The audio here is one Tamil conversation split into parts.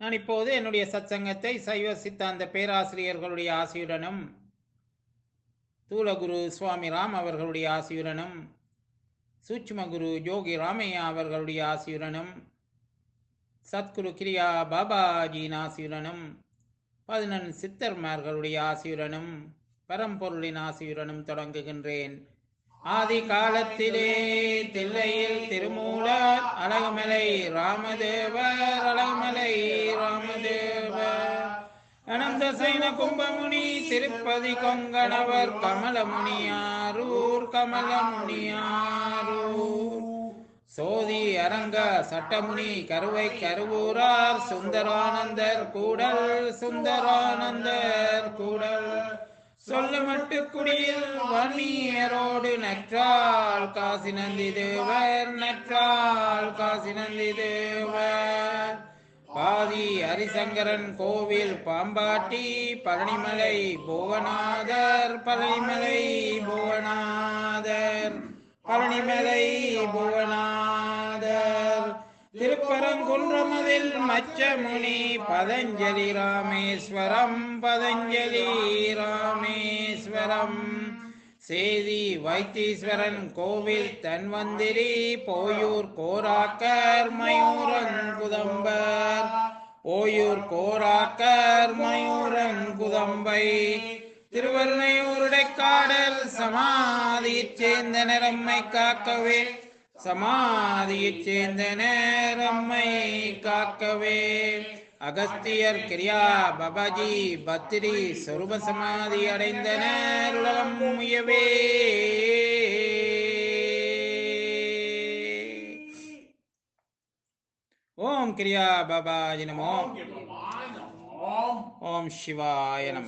நான் இப்போது என்னுடைய சத்சங்கத்தை சைவ சித்தாந்த பேராசிரியர்களுடைய ஆசியுடனும் தூலகுரு சுவாமி ராம் அவர்களுடைய ஆசியுடனும் சூட்சும குரு ஜோகி ராமையா அவர்களுடைய ஆசியுடனும் சத்குரு கிரியா பாபாஜியின் ஆசியுடனும் பதினெண் சித்தர்மார்களுடைய ஆசியுடனும் பரம்பொருளின் ஆசியுடனும் தொடங்குகின்றேன் ஆதி காலத்திலே தில்லையில் திருமூலர் அழகுமலை ராமதேவர் அழகுமலை ராமதேவர் அனந்த சைன கும்பமுனி திருப்பதி கொங்கணவர் கமலமுனியாரூர் கமலமுனியாரூர் சோதி அரங்க சட்டமுனி கருவை கருவூரார் சுந்தரானந்தர் கூடல் சுந்தரானந்தர் கூடல் சொல்லமட்டு குடியில் வன்னியரோடு நற்றால் காசி நந்தி தேவர் நற்றால் காசி நந்தி தேவர் பாதி ஹரிசங்கரன் கோவில் பாம்பாட்டி பழனிமலை புவனாதர் பழனிமலை புவனாதர் பழனிமலை புவனாதர் திருப்பரங்குன்றமதில் மச்சமுனி பதஞ்சலி ராமேஸ்வரம் பதஞ்சலி ராமேஸ்வரம் சேதி வைத்தீஸ்வரன் கோவில் தன்வந்திரி போயூர் கோராக்கர் மயூரங்குதம்பர் ஓயூர் கோராக்கர் மயூரங்குதம்பை திருவருணையூருடைக்காடல் சமாதியைச் சேர்ந்த நிறம்மை காக்கவே சமாதியைச் சேர்ந்த நேரம்மை காக்கவே அகஸ்தியர் கிரியா பபாஜி பத்திரி சொருப சமாதி அடைந்தனர் உலகம் முயவே ஓம் கிரியா பாபாஜி நமோ ஓம் சிவாய நம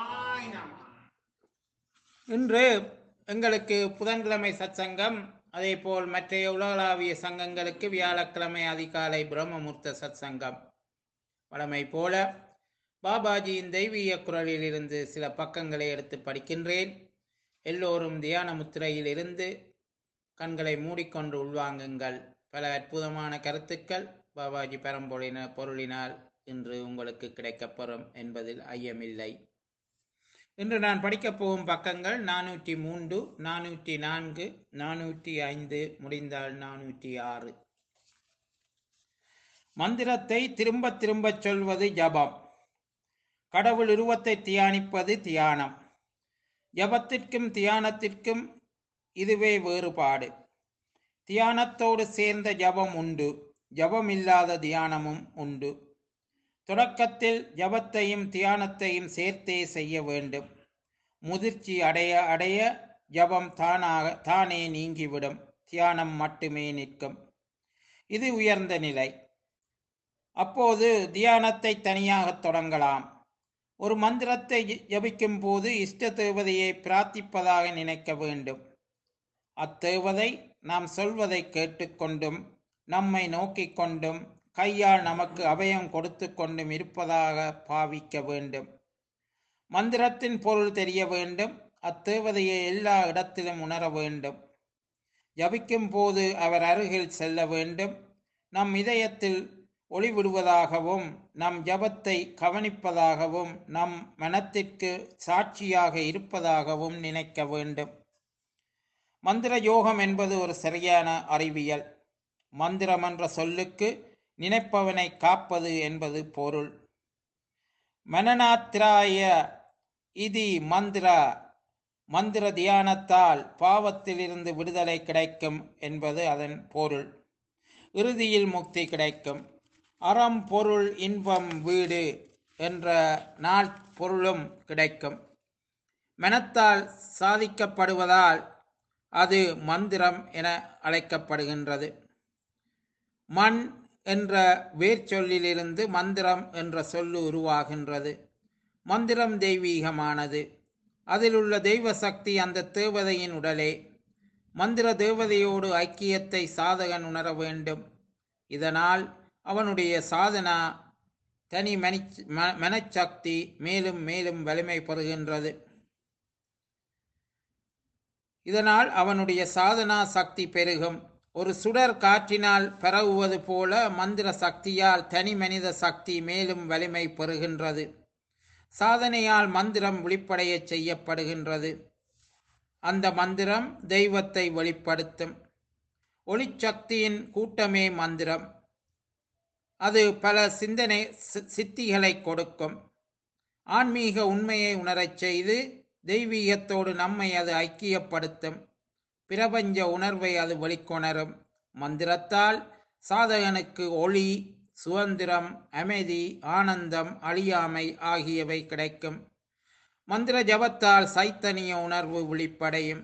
இன்று எங்களுக்கு புதன்கிழமை சத்சங்கம் அதே போல் மற்ற உலகளாவிய சங்கங்களுக்கு வியாழக்கிழமை அதிகாலை பிரம்மமுர்த்த சத்சங்கம் வழமை போல பாபாஜியின் தெய்வீக குரலில் இருந்து சில பக்கங்களை எடுத்து படிக்கின்றேன் எல்லோரும் தியான முத்திரையில் இருந்து கண்களை மூடிக்கொண்டு உள்வாங்குங்கள் பல அற்புதமான கருத்துக்கள் பாபாஜி பரம்பொழின பொருளினால் இன்று உங்களுக்கு கிடைக்கப்பெறும் என்பதில் ஐயமில்லை இன்று நான் படிக்கப் போகும் பக்கங்கள் நானூற்றி மூன்று நானூற்றி நான்கு நானூற்றி ஐந்து முடிந்தால் நானூற்றி ஆறு மந்திரத்தை திரும்ப திரும்பச் சொல்வது ஜபம் கடவுள் உருவத்தை தியானிப்பது தியானம் ஜபத்திற்கும் தியானத்திற்கும் இதுவே வேறுபாடு தியானத்தோடு சேர்ந்த ஜபம் உண்டு ஜபம் இல்லாத தியானமும் உண்டு தொடக்கத்தில் ஜபத்தையும் தியானத்தையும் சேர்த்தே செய்ய வேண்டும் முதிர்ச்சி அடைய அடைய ஜபம் தானாக தானே நீங்கிவிடும் தியானம் மட்டுமே நிற்கும் இது உயர்ந்த நிலை அப்போது தியானத்தை தனியாக தொடங்கலாம் ஒரு மந்திரத்தை ஜபிக்கும் போது இஷ்ட தேவதையை பிரார்த்திப்பதாக நினைக்க வேண்டும் அத்தேவதை நாம் சொல்வதை கேட்டுக்கொண்டும் நம்மை நோக்கிக் கொண்டும் கையால் நமக்கு அபயம் கொடுத்து கொண்டும் இருப்பதாக பாவிக்க வேண்டும் மந்திரத்தின் பொருள் தெரிய வேண்டும் அத்தேவதையை எல்லா இடத்திலும் உணர வேண்டும் ஜபிக்கும் போது அவர் அருகில் செல்ல வேண்டும் நம் இதயத்தில் ஒளிவிடுவதாகவும் நம் ஜபத்தை கவனிப்பதாகவும் நம் மனத்திற்கு சாட்சியாக இருப்பதாகவும் நினைக்க வேண்டும் மந்திர யோகம் என்பது ஒரு சரியான அறிவியல் மந்திரம் என்ற சொல்லுக்கு நினைப்பவனை காப்பது என்பது பொருள் மனநாத்திராய இதி மந்திர மந்திர தியானத்தால் பாவத்திலிருந்து விடுதலை கிடைக்கும் என்பது அதன் பொருள் இறுதியில் முக்தி கிடைக்கும் அறம் பொருள் இன்பம் வீடு என்ற நாள் பொருளும் கிடைக்கும் மனத்தால் சாதிக்கப்படுவதால் அது மந்திரம் என அழைக்கப்படுகின்றது மண் என்ற வேர்ச்சொல்லிலிருந்து மந்திரம் என்ற சொல்லு உருவாகின்றது மந்திரம் தெய்வீகமானது அதில் உள்ள தெய்வ சக்தி அந்த தேவதையின் உடலே மந்திர தேவதையோடு ஐக்கியத்தை சாதகன் உணர வேண்டும் இதனால் அவனுடைய சாதனா தனி மனி மனச்சக்தி மேலும் மேலும் வலிமை பெறுகின்றது இதனால் அவனுடைய சாதனா சக்தி பெருகும் ஒரு சுடர் காற்றினால் பரவுவது போல மந்திர சக்தியால் தனி மனித சக்தி மேலும் வலிமை பெறுகின்றது சாதனையால் மந்திரம் வெளிப்படையச் செய்யப்படுகின்றது அந்த மந்திரம் தெய்வத்தை வெளிப்படுத்தும் ஒளிச்சக்தியின் கூட்டமே மந்திரம் அது பல சிந்தனை சி- சித்திகளை கொடுக்கும் ஆன்மீக உண்மையை உணரச் செய்து தெய்வீகத்தோடு நம்மை அது ஐக்கியப்படுத்தும் பிரபஞ்ச உணர்வை அது வெளிக்கொணரும் மந்திரத்தால் சாதகனுக்கு ஒளி சுதந்திரம் அமைதி ஆனந்தம் அழியாமை ஆகியவை கிடைக்கும் மந்திர ஜபத்தால் சைத்தன்ய உணர்வு விழிப்படையும்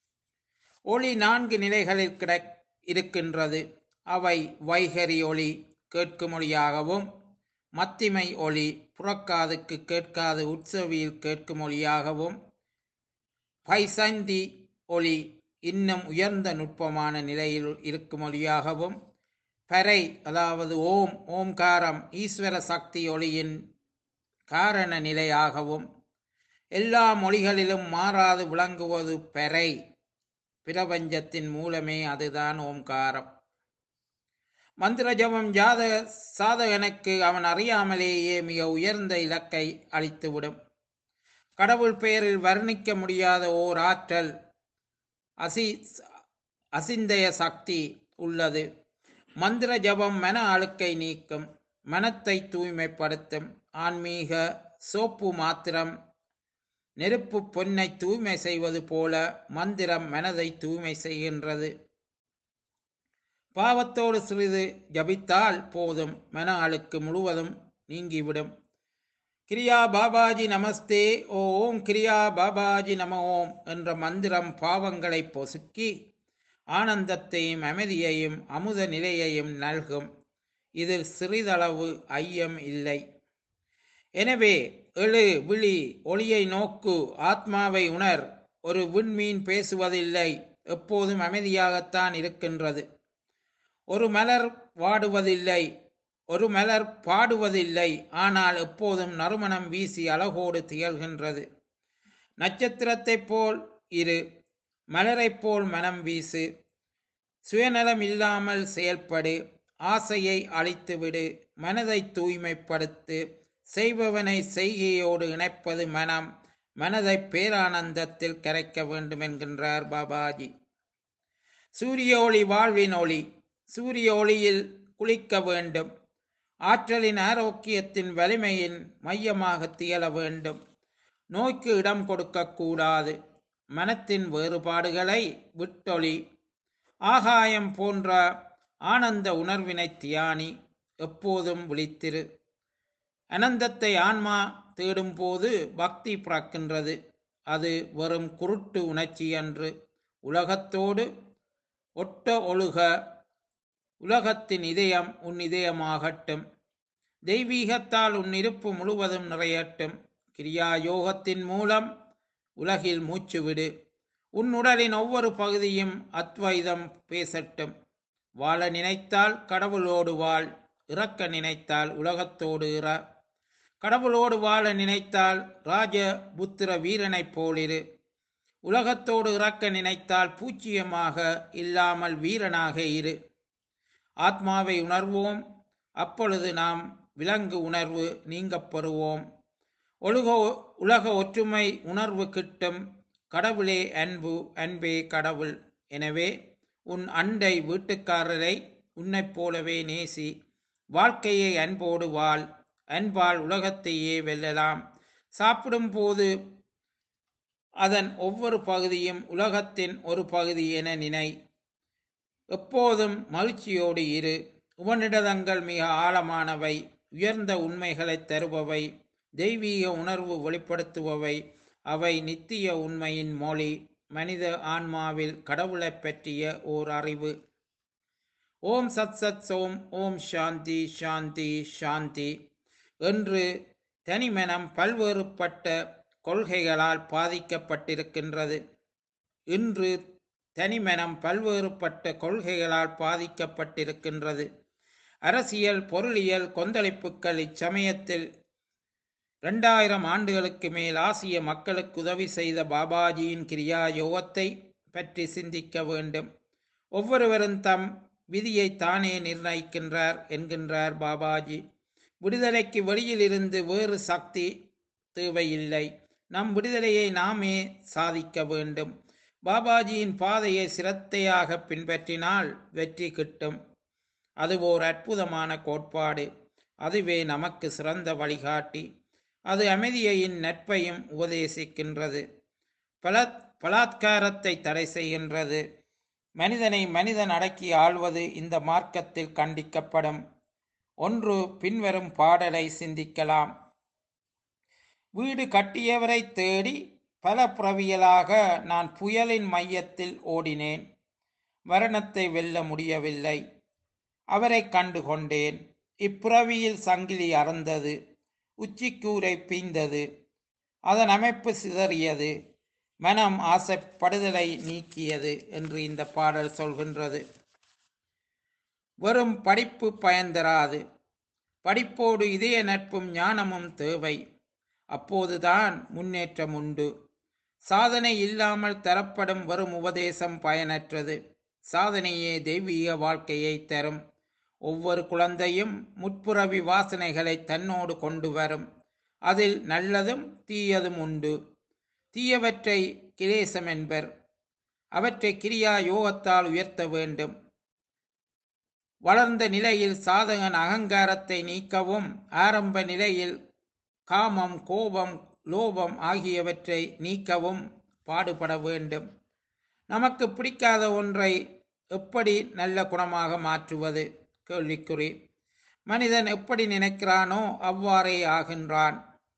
ஒளி நான்கு நிலைகளில் கிடை இருக்கின்றது அவை வைகரி ஒளி கேட்கும் ஒளியாகவும் மத்திமை ஒளி புறக்காதுக்கு கேட்காது உற்சவியில் கேட்கும் ஒளியாகவும் பைசந்தி ஒளி இன்னும் உயர்ந்த நுட்பமான நிலையில் இருக்கும் ஒளியாகவும் பறை அதாவது ஓம் ஓம்காரம் ஈஸ்வர சக்தி ஒளியின் காரண நிலையாகவும் எல்லா மொழிகளிலும் மாறாது விளங்குவது பறை பிரபஞ்சத்தின் மூலமே அதுதான் ஓம்காரம் மந்திர ஜபம் ஜாதக சாதகனுக்கு அவன் அறியாமலேயே மிக உயர்ந்த இலக்கை அளித்துவிடும் கடவுள் பெயரில் வர்ணிக்க முடியாத ஓர் ஆற்றல் அசி அசிந்தய சக்தி உள்ளது மந்திர ஜபம் மன அழுக்கை நீக்கும் மனத்தை தூய்மைப்படுத்தும் ஆன்மீக சோப்பு மாத்திரம் நெருப்பு பொன்னை தூய்மை செய்வது போல மந்திரம் மனதை தூய்மை செய்கின்றது பாவத்தோடு சிறிது ஜபித்தால் போதும் மன அழுக்கு முழுவதும் நீங்கிவிடும் கிரியா பாபாஜி நமஸ்தே ஓ ஓம் கிரியா பாபாஜி நம ஓம் என்ற மந்திரம் பாவங்களை பொசுக்கி ஆனந்தத்தையும் அமைதியையும் அமுத நிலையையும் நல்கும் இதில் சிறிதளவு ஐயம் இல்லை எனவே எழு விழி ஒளியை நோக்கு ஆத்மாவை உணர் ஒரு விண்மீன் பேசுவதில்லை எப்போதும் அமைதியாகத்தான் இருக்கின்றது ஒரு மலர் வாடுவதில்லை ஒரு மலர் பாடுவதில்லை ஆனால் எப்போதும் நறுமணம் வீசி அழகோடு திகழ்கின்றது நட்சத்திரத்தைப் போல் இரு மலரைப் போல் மனம் வீசு சுயநலம் இல்லாமல் செயல்படு ஆசையை அழித்துவிடு மனதை தூய்மைப்படுத்து செய்பவனை செய்கையோடு இணைப்பது மனம் மனதை பேரானந்தத்தில் கரைக்க வேண்டும் என்கின்றார் பாபாஜி சூரிய ஒளி வாழ்வின் ஒளி சூரிய ஒளியில் குளிக்க வேண்டும் ஆற்றலின் ஆரோக்கியத்தின் வலிமையின் மையமாக திகழ வேண்டும் நோய்க்கு இடம் கொடுக்கக்கூடாது மனத்தின் வேறுபாடுகளை விட்டொளி ஆகாயம் போன்ற ஆனந்த உணர்வினை தியானி எப்போதும் விழித்திரு அனந்தத்தை ஆன்மா தேடும் போது பக்தி பிறக்கின்றது அது வெறும் குருட்டு உணர்ச்சி அன்று உலகத்தோடு ஒட்ட ஒழுக உலகத்தின் இதயம் உன் இதயமாகட்டும் தெய்வீகத்தால் உன் இருப்பு முழுவதும் நிறையட்டும் கிரியா யோகத்தின் மூலம் உலகில் மூச்சுவிடு உன் உடலின் ஒவ்வொரு பகுதியும் அத்வைதம் பேசட்டும் வாழ நினைத்தால் கடவுளோடு வாழ் இறக்க நினைத்தால் உலகத்தோடு இற கடவுளோடு வாழ நினைத்தால் ராஜ புத்திர வீரனைப் போலிரு உலகத்தோடு இறக்க நினைத்தால் பூச்சியமாக இல்லாமல் வீரனாக இரு ஆத்மாவை உணர்வோம் அப்பொழுது நாம் விலங்கு உணர்வு நீங்கப் பெறுவோம் ஒழுக உலக ஒற்றுமை உணர்வு கிட்டும் கடவுளே அன்பு அன்பே கடவுள் எனவே உன் அண்டை வீட்டுக்காரரை உன்னைப் போலவே நேசி வாழ்க்கையை அன்போடு வாழ் அன்பால் உலகத்தையே வெல்லலாம் சாப்பிடும்போது அதன் ஒவ்வொரு பகுதியும் உலகத்தின் ஒரு பகுதி என நினை எப்போதும் மகிழ்ச்சியோடு இரு உவனிடதங்கள் மிக ஆழமானவை உயர்ந்த உண்மைகளைத் தருபவை தெய்வீக உணர்வு வெளிப்படுத்துபவை அவை நித்திய உண்மையின் மொழி மனித ஆன்மாவில் கடவுளைப் பற்றிய ஓர் அறிவு ஓம் சத் சத் சோம் ஓம் சாந்தி சாந்தி சாந்தி என்று தனிமனம் பல்வேறுபட்ட கொள்கைகளால் பாதிக்கப்பட்டிருக்கின்றது இன்று தனிமனம் பல்வேறுபட்ட கொள்கைகளால் பாதிக்கப்பட்டிருக்கின்றது அரசியல் பொருளியல் கொந்தளிப்புகள் இச்சமயத்தில் இரண்டாயிரம் ஆண்டுகளுக்கு மேல் ஆசிய மக்களுக்கு உதவி செய்த பாபாஜியின் கிரியா யோகத்தை பற்றி சிந்திக்க வேண்டும் ஒவ்வொருவரும் தம் விதியை தானே நிர்ணயிக்கின்றார் என்கின்றார் பாபாஜி விடுதலைக்கு வெளியில் இருந்து வேறு சக்தி தேவையில்லை நம் விடுதலையை நாமே சாதிக்க வேண்டும் பாபாஜியின் பாதையை சிரத்தையாக பின்பற்றினால் வெற்றி கிட்டும் அது ஓர் அற்புதமான கோட்பாடு அதுவே நமக்கு சிறந்த வழிகாட்டி அது அமைதியையும் நட்பையும் உபதேசிக்கின்றது பல பலாத்காரத்தை தடை செய்கின்றது மனிதனை மனிதன் அடக்கி ஆள்வது இந்த மார்க்கத்தில் கண்டிக்கப்படும் ஒன்று பின்வரும் பாடலை சிந்திக்கலாம் வீடு கட்டியவரை தேடி பல புறவியலாக நான் புயலின் மையத்தில் ஓடினேன் மரணத்தை வெல்ல முடியவில்லை அவரை கண்டு கொண்டேன் இப்புறவியில் சங்கிலி அறந்தது உச்சிக்கூரை பீந்தது அதன் அமைப்பு சிதறியது மனம் ஆசைப்படுதலை நீக்கியது என்று இந்த பாடல் சொல்கின்றது வெறும் படிப்பு பயன் தராது படிப்போடு இதய நட்பும் ஞானமும் தேவை அப்போதுதான் முன்னேற்றம் உண்டு சாதனை இல்லாமல் தரப்படும் வெறும் உபதேசம் பயனற்றது சாதனையே தெய்வீக வாழ்க்கையை தரும் ஒவ்வொரு குழந்தையும் முற்புறவி வாசனைகளை தன்னோடு கொண்டு வரும் அதில் நல்லதும் தீயதும் உண்டு தீயவற்றை கிரேசம் என்பர் அவற்றை கிரியா யோகத்தால் உயர்த்த வேண்டும் வளர்ந்த நிலையில் சாதகன் அகங்காரத்தை நீக்கவும் ஆரம்ப நிலையில் காமம் கோபம் லோபம் ஆகியவற்றை நீக்கவும் பாடுபட வேண்டும் நமக்கு பிடிக்காத ஒன்றை எப்படி நல்ல குணமாக மாற்றுவது கேள்விக்குறி மனிதன் எப்படி நினைக்கிறானோ அவ்வாறே ஆகின்றான்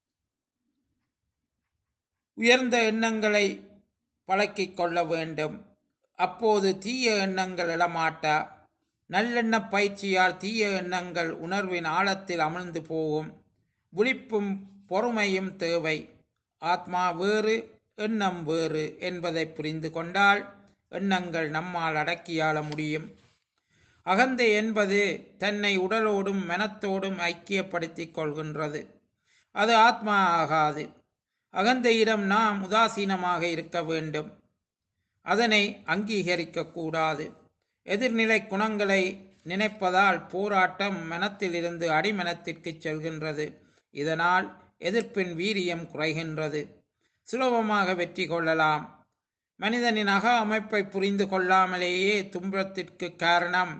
உயர்ந்த எண்ணங்களை பழக்கிக் கொள்ள வேண்டும் அப்போது தீய எண்ணங்கள் எழமாட்டா நல்லெண்ண பயிற்சியால் தீய எண்ணங்கள் உணர்வின் ஆழத்தில் அமிழ்ந்து போகும் விழிப்பும் பொறுமையும் தேவை ஆத்மா வேறு எண்ணம் வேறு என்பதை புரிந்து கொண்டால் எண்ணங்கள் நம்மால் அடக்கியாள முடியும் அகந்தை என்பது தன்னை உடலோடும் மனத்தோடும் ஐக்கியப்படுத்திக் கொள்கின்றது அது ஆத்மா ஆகாது அகந்தையிடம் நாம் உதாசீனமாக இருக்க வேண்டும் அதனை அங்கீகரிக்க கூடாது எதிர்நிலை குணங்களை நினைப்பதால் போராட்டம் மனத்திலிருந்து அடிமனத்திற்கு செல்கின்றது இதனால் எதிர்ப்பின் வீரியம் குறைகின்றது சுலபமாக வெற்றி கொள்ளலாம் மனிதனின் அக அமைப்பை புரிந்து கொள்ளாமலேயே துன்பத்திற்கு காரணம்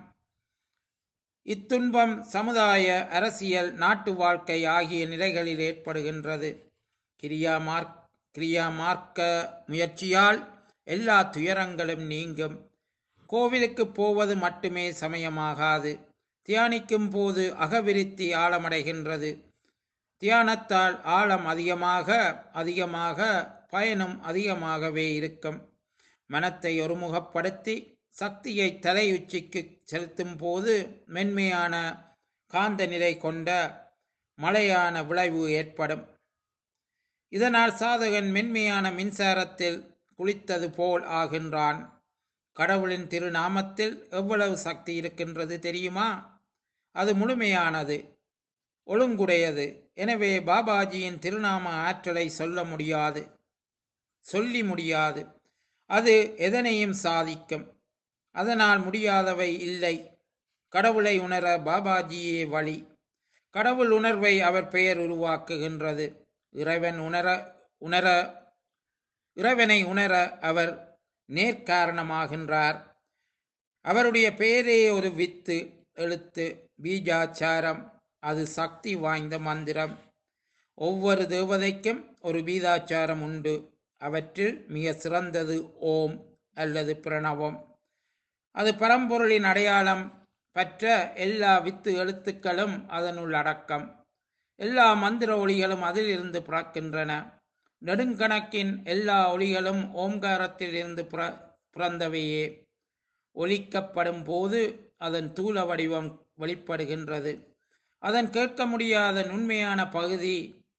இத்துன்பம் சமுதாய அரசியல் நாட்டு வாழ்க்கை ஆகிய நிலைகளில் ஏற்படுகின்றது கிரியா மார்க் கிரியா மார்க்க முயற்சியால் எல்லா துயரங்களும் நீங்கும் கோவிலுக்கு போவது மட்டுமே சமயமாகாது தியானிக்கும் போது அகவிருத்தி ஆழமடைகின்றது தியானத்தால் ஆழம் அதிகமாக அதிகமாக பயனும் அதிகமாகவே இருக்கும் மனத்தை ஒருமுகப்படுத்தி சக்தியை தலையுச்சிக்கு செலுத்தும் போது மென்மையான காந்த நிலை கொண்ட மழையான விளைவு ஏற்படும் இதனால் சாதகன் மென்மையான மின்சாரத்தில் குளித்தது போல் ஆகின்றான் கடவுளின் திருநாமத்தில் எவ்வளவு சக்தி இருக்கின்றது தெரியுமா அது முழுமையானது ஒழுங்குடையது எனவே பாபாஜியின் திருநாம ஆற்றலை சொல்ல முடியாது சொல்லி முடியாது அது எதனையும் சாதிக்கும் அதனால் முடியாதவை இல்லை கடவுளை உணர பாபாஜியே வழி கடவுள் உணர்வை அவர் பெயர் உருவாக்குகின்றது இறைவன் உணர உணர இறைவனை உணர அவர் நேர்காரணமாகின்றார் அவருடைய பெயரே ஒரு வித்து எழுத்து பீஜாச்சாரம் அது சக்தி வாய்ந்த மந்திரம் ஒவ்வொரு தேவதைக்கும் ஒரு பீதாச்சாரம் உண்டு அவற்றில் மிக சிறந்தது ஓம் அல்லது பிரணவம் அது பரம்பொருளின் அடையாளம் பற்ற எல்லா வித்து எழுத்துக்களும் அதனுள் அடக்கம் எல்லா மந்திர ஒளிகளும் அதிலிருந்து பிறக்கின்றன நெடுங்கணக்கின் எல்லா ஒளிகளும் ஓம்காரத்தில் இருந்து பிற பிறந்தவையே ஒலிக்கப்படும் போது அதன் தூல வடிவம் வெளிப்படுகின்றது அதன் கேட்க முடியாத நுண்மையான பகுதி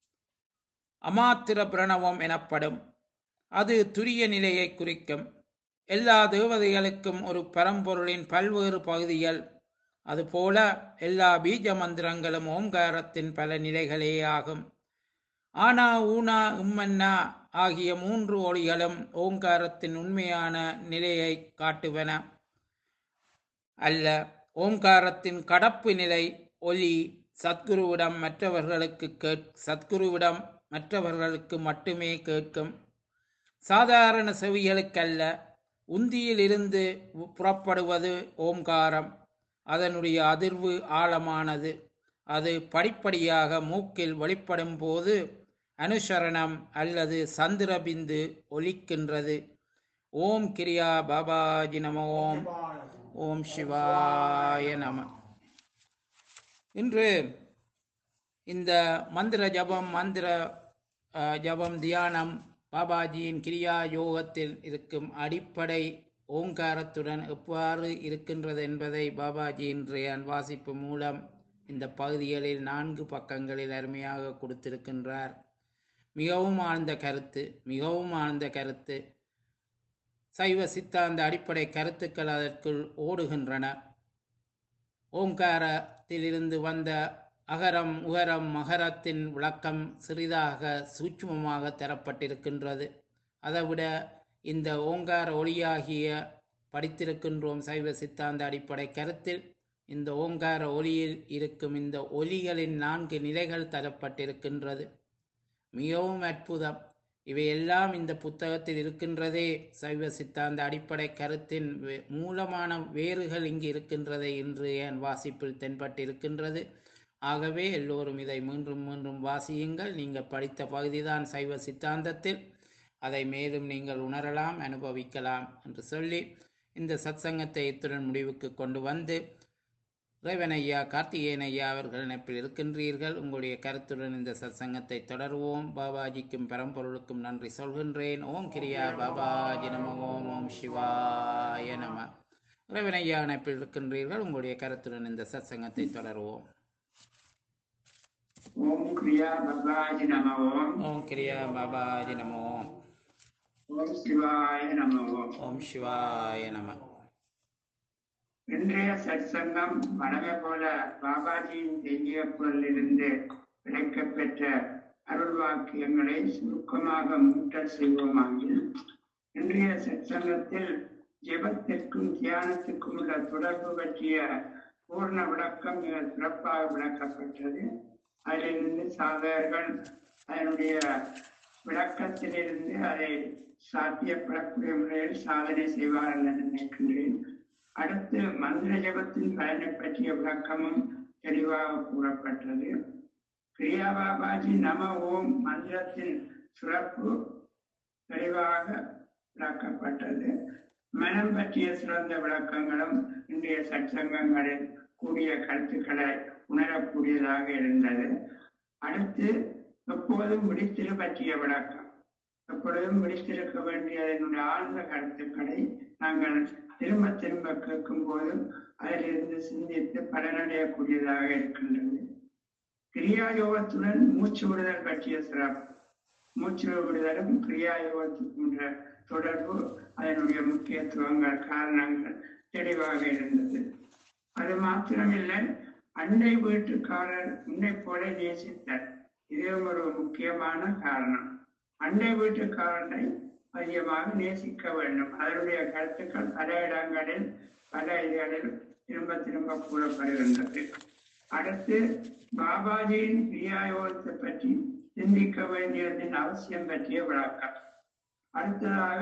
அமாத்திர பிரணவம் எனப்படும் அது துரிய நிலையை குறிக்கும் எல்லா தேவதைகளுக்கும் ஒரு பரம்பொருளின் பல்வேறு பகுதிகள் அதுபோல எல்லா பீஜ மந்திரங்களும் ஓம்காரத்தின் பல நிலைகளே ஆகும் ஆனா ஊனா உம்மன்னா ஆகிய மூன்று ஒளிகளும் ஓங்காரத்தின் உண்மையான நிலையை காட்டுவன அல்ல ஓம்காரத்தின் கடப்பு நிலை ஒலி சத்குருவிடம் மற்றவர்களுக்கு கேட் சத்குருவிடம் மற்றவர்களுக்கு மட்டுமே கேட்கும் சாதாரண செவிகளுக்கல்ல உந்தியிலிருந்து புறப்படுவது ஓம்காரம் அதனுடைய அதிர்வு ஆழமானது அது படிப்படியாக மூக்கில் வெளிப்படும் போது அனுசரணம் அல்லது சந்திரபிந்து ஒலிக்கின்றது ஓம் கிரியா பாபாஜி நம ஓம் ஓம் சிவாய நம இன்று இந்த மந்திர ஜபம் மந்திர அஹ், ஜபம் தியானம் பாபாஜியின் கிரியா யோகத்தில் இருக்கும் அடிப்படை ஓங்காரத்துடன் எவ்வாறு இருக்கின்றது என்பதை பாபாஜி இன்றைய வாசிப்பு மூலம் இந்த பகுதிகளில் நான்கு பக்கங்களில் அருமையாக கொடுத்திருக்கின்றார் மிகவும் ஆழ்ந்த கருத்து மிகவும் ஆழ்ந்த கருத்து சைவ சித்தாந்த அடிப்படை கருத்துக்கள் அதற்குள் ஓடுகின்றன ஓங்காரத்திலிருந்து வந்த அகரம் உகரம் மகரத்தின் விளக்கம் சிறிதாக சூட்சுமமாக தரப்பட்டிருக்கின்றது அதைவிட இந்த ஓங்கார ஒளியாகிய படித்திருக்கின்றோம் சைவ சித்தாந்த அடிப்படை கருத்தில் இந்த ஓங்கார ஒளியில் இருக்கும் இந்த ஒலிகளின் நான்கு நிலைகள் தரப்பட்டிருக்கின்றது மிகவும் அற்புதம் இவையெல்லாம் இந்த புத்தகத்தில் இருக்கின்றதே சைவ சித்தாந்த அடிப்படை கருத்தின் வே- மூலமான வேர்கள் இங்கு இருக்கின்றதை இன்று என் வாசிப்பில் தென்பட்டிருக்கின்றது ஆகவே எல்லோரும் இதை மீண்டும் மீண்டும் வாசியுங்கள் நீங்கள் படித்த பகுதிதான் சைவ சித்தாந்தத்தில் அதை மேலும் நீங்கள் உணரலாம் அனுபவிக்கலாம் என்று சொல்லி இந்த சத்சங்கத்தை இத்துடன் முடிவுக்கு கொண்டு வந்து இறைவன் ஐயா கார்த்திகேயன் ஐயா அவர்கள் இணைப்பில் இருக்கின்றீர்கள் உங்களுடைய கருத்துடன் இந்த சத்சங்கத்தை தொடருவோம் பாபாஜிக்கும் பரம்பொருளுக்கும் நன்றி சொல்கின்றேன் ஓம் கிரியா பாபாஜி நம ஓம் ஓம் சிவாய நம இறைவன் ஐயா இணைப்பில் இருக்கின்றீர்கள் உங்களுடைய கருத்துடன் இந்த சத்சங்கத்தை தொடருவோம் ஓம் கிரியா பகவாஜி நம ஓம் ஓம் கிரியா பாபாஜி நம ஓம் ஓம் சிவாய நம ஓம் ஓம் சிவாய நம இன்றைய சற்சங்கம் வழமை போல பாபாஜியின் தெய்வீக குரலிலிருந்து கிடைக்கப்பெற்ற அருள் வாக்கியங்களை சுருக்கமாக முட்டல் செய்வோமாகில் இன்றைய சற்சங்கத்தில் ஜெபத்திற்கும் தியானத்திற்கும் உள்ள தொடர்பு பற்றிய பூர்ண விளக்கம் மிக சிறப்பாக விளக்கப்பட்டது அதிலிருந்து சாதகர்கள் அதனுடைய விளக்கத்திலிருந்து அதை சாத்தியப்படக்கூடிய முறையில் சாதனை செய்வார்கள் என்று நினைக்கின்றேன் அடுத்து மந்திர ஜபத்தின் பயனை பற்றிய விளக்கமும் தெளிவாக கூறப்பட்டது கிரியா பாபாஜி நம ஓம் மந்திரத்தின் சிறப்பு தெளிவாக விளக்கப்பட்டது மனம் பற்றிய சிறந்த விளக்கங்களும் இன்றைய சற்சங்கங்களில் கூடிய கருத்துக்களை உணரக்கூடியதாக இருந்தது அடுத்து எப்போதும் விழித்திரு பற்றிய விளக்கம் எப்பொழுதும் விழித்திருக்க வேண்டியதனுடைய ஆழ்ந்த கருத்துக்களை நாங்கள் திரும்ப திரும்ப கேட்கும் போதும் அதிலிருந்து சிந்தித்து பலனடையக்கூடியதாக இருக்கின்றது கிரியா யோகத்துடன் மூச்சு விடுதல் பற்றிய சிறப்பு மூச்சு விடுதலும் கிரியா யோகத்துக்குன்ற தொடர்பு அதனுடைய முக்கியத்துவங்கள் காரணங்கள் தெளிவாக இருந்தது அது மாத்திரமில்லை அண்டை வீட்டுக்காரர் உன்னை போல நேசித்தல் இதுவும் ஒரு முக்கியமான காரணம் அண்டை வீட்டுக்காரனை அதிகமாக நேசிக்க வேண்டும் அதனுடைய கருத்துக்கள் பல இடங்களில் பல இதுகளில் திரும்ப திரும்ப கூறப்படுகின்றது அடுத்து பாபாஜியின் கிரியாயோகத்தை பற்றி சிந்திக்க வேண்டியதின் அவசியம் பற்றிய விளக்கம் அடுத்ததாக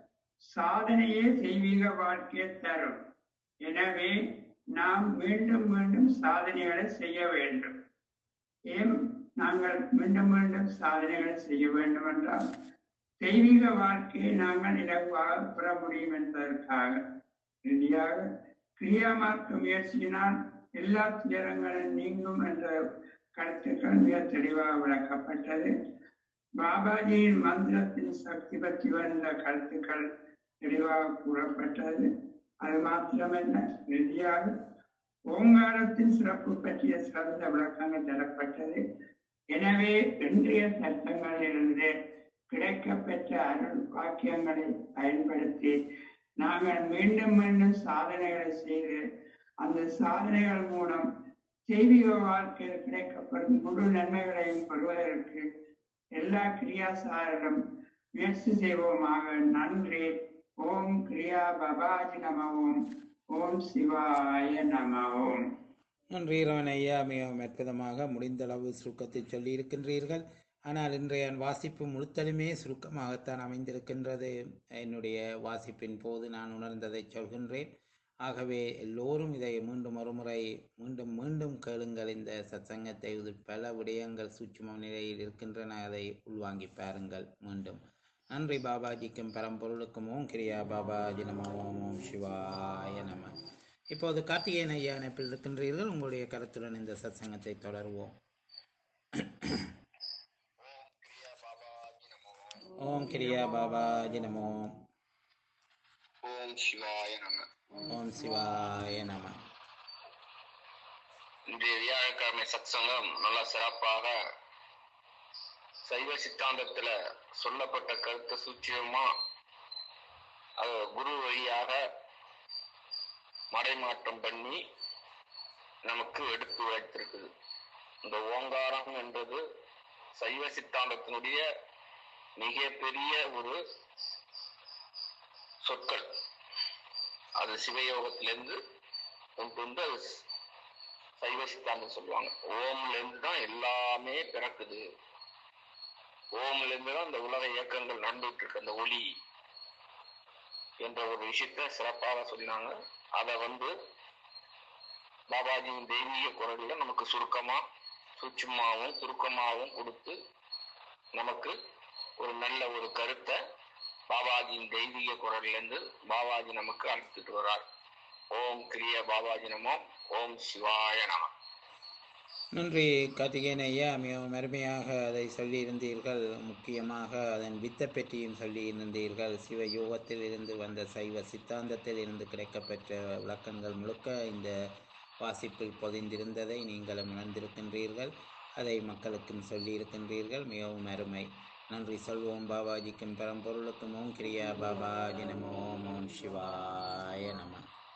சாதனையே தெய்வீக வாழ்க்கையை தரும் எனவே நாம் மீண்டும் மீண்டும் சாதனைகளை செய்ய வேண்டும் ஏன் நாங்கள் மீண்டும் மீண்டும் சாதனைகளை செய்ய வேண்டும் என்றால் தெய்வீக வாழ்க்கையை நாங்கள் இலகுவாக பெற முடியும் என்பதற்காக இறுதியாக கிரியாமார்க்க முயற்சியினால் எல்லா துயரங்களும் நீங்கும் என்ற கருத்துக்கள் மிக தெளிவாக விளக்கப்பட்டது பாபாஜியின் மந்திரத்தின் சக்தி பற்றி வந்த கருத்துக்கள் தெளிவாக கூறப்பட்டது அது மாத்திரமல்ல இறுதியாக ஓங்காரத்தின் சிறப்பு பற்றிய சிறந்த விளக்கங்கள் தரப்பட்டது எனவே இன்றைய சட்டங்களிலிருந்து கிடைக்கப்பெற்ற அருள் வாக்கியங்களை பயன்படுத்தி நாங்கள் மீண்டும் மீண்டும் சாதனைகளை செய்து அந்த சாதனைகள் மூலம் தெய்வீக வாழ்க்கையில் கிடைக்கப்படும் முழு நன்மைகளையும் பெறுவதற்கு எல்லா கிரியாசாரரும் முயற்சி செய்வோமாக நன்றி ஓம் கிரியா பபாஜி நம ஓம் ஓம் சிவாய நம ஓம் நன்றி இரவன் ஐயா மிகவும் அற்புதமாக முடிந்தளவு சுருக்கத்தை சொல்லியிருக்கின்றீர்கள் ஆனால் இன்றைய வாசிப்பு முழுத்தலுமே சுருக்கமாகத்தான் அமைந்திருக்கின்றது என்னுடைய வாசிப்பின் போது நான் உணர்ந்ததை சொல்கின்றேன் ஆகவே எல்லோரும் இதை மீண்டும் ஒருமுறை மீண்டும் மீண்டும் கேளுங்கள் இந்த சத்சங்கத்தை இதில் பல விடயங்கள் சூட்சும நிலையில் இருக்கின்றன அதை உள்வாங்கி பாருங்கள் மீண்டும் நன்றி பாபாஜிக்கும் பரம்பொருளுக்கும் ஓம் கிரியா பாபாஜி நம ஓம் ஓம் சிவாய நம இப்போது கார்த்திகேயன் ஐயா இணைப்பில் இருக்கின்றீர்கள் உங்களுடைய கருத்துடன் இந்த சத்சங்கத்தை தொடருவோம் ஓம் கிரியா பாபாஜி நமோ ஓம் சிவாய நம ஓம் சிவாய நம இன்றைய வியாழக்கிழமை சத்சங்கம் நல்லா சிறப்பாக சைவ சித்தாந்தத்துல சொல்லப்பட்ட கருத்தை சூட்சியமா அது குரு வழியாக மடைமாற்றம் பண்ணி நமக்கு எடுத்து வைத்திருக்குது இந்த ஓங்காரம் என்பது சைவ சித்தாந்தத்தினுடைய மிகப்பெரிய ஒரு சொற்கள் அது சிவயோகத்திலிருந்து கொண்டு வந்து அது சைவ சித்தாந்தம் சொல்லுவாங்க ஓம்ல இருந்து தான் எல்லாமே பிறக்குது ஓம்ல இருந்து தான் இந்த உலக இயக்கங்கள் நடந்துட்டு இருக்கு அந்த ஒளி என்ற ஒரு விஷயத்த சிறப்பாக சொன்னாங்க அதை வந்து பாபாஜியின் தெய்வீக குரல்ல நமக்கு சுருக்கமா சூட்சுமாவும் சுருக்கமாகவும் கொடுத்து நமக்கு ஒரு நல்ல ஒரு கருத்தை பாபாஜியின் தெய்வீக குரல்ல இருந்து பாபாஜி நமக்கு அழைத்துட்டு வர்றார் ஓம் கிரிய பாபாஜி நமோ ஓம் சிவாய நம நன்றி கார்த்திகேயன் ஐயா மிகவும் அருமையாக அதை சொல்லியிருந்தீர்கள் முக்கியமாக அதன் வித்தை பற்றியும் சொல்லியிருந்தீர்கள் சிவ யோகத்தில் இருந்து வந்த சைவ சித்தாந்தத்தில் இருந்து கிடைக்கப்பெற்ற விளக்கங்கள் முழுக்க இந்த வாசிப்பில் பொதிந்திருந்ததை நீங்களும் உணர்ந்திருக்கின்றீர்கள் அதை மக்களுக்கும் சொல்லியிருக்கின்றீர்கள் மிகவும் அருமை நன்றி சொல்வோம் பாபாஜிக்கும் பரம்பொருளுக்கும் ஓம் கிரியா பாபாஜி நமோ ஓம் ஓம் சிவாய நம